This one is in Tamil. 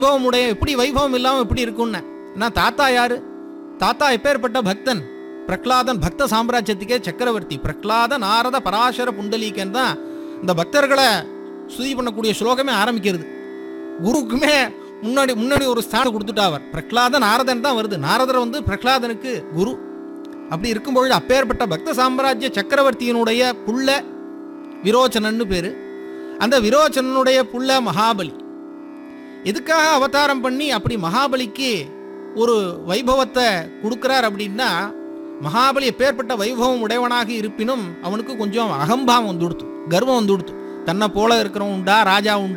வைபவம் உடைய எப்படி வைபவம் இல்லாமல் எப்படி இருக்கும்னு நான் தாத்தா யாரு தாத்தா எப்பேற்பட்ட பக்தன் பிரகலாதன் பக்த சாம்ராஜ்யத்துக்கே சக்கரவர்த்தி பிரகலாத நாரத பராசர புண்டலீகன் தான் இந்த பக்தர்களை ஸ்துதி பண்ணக்கூடிய ஸ்லோகமே ஆரம்பிக்கிறது குருக்குமே முன்னாடி முன்னாடி ஒரு ஸ்தானம் கொடுத்துட்டா அவர் பிரகலாத நாரதன் தான் வருது நாரதர் வந்து பிரகலாதனுக்கு குரு அப்படி இருக்கும்பொழுது அப்பேற்பட்ட பக்த சாம்ராஜ்ய சக்கரவர்த்தியினுடைய புள்ள விரோச்சனன்னு பேரு அந்த விரோச்சனனுடைய புள்ள மகாபலி எதுக்காக அவதாரம் பண்ணி அப்படி மகாபலிக்கு ஒரு வைபவத்தை கொடுக்கிறார் அப்படின்னா மகாபலி எப்பேற்பட்ட வைபவம் உடையவனாக இருப்பினும் அவனுக்கு கொஞ்சம் அகம்பாவம் வந்து கொடுத்து கர்வம் வந்து கொடுத்து தன்னை போல இருக்கிறவன் உண்டா ராஜா உண்டா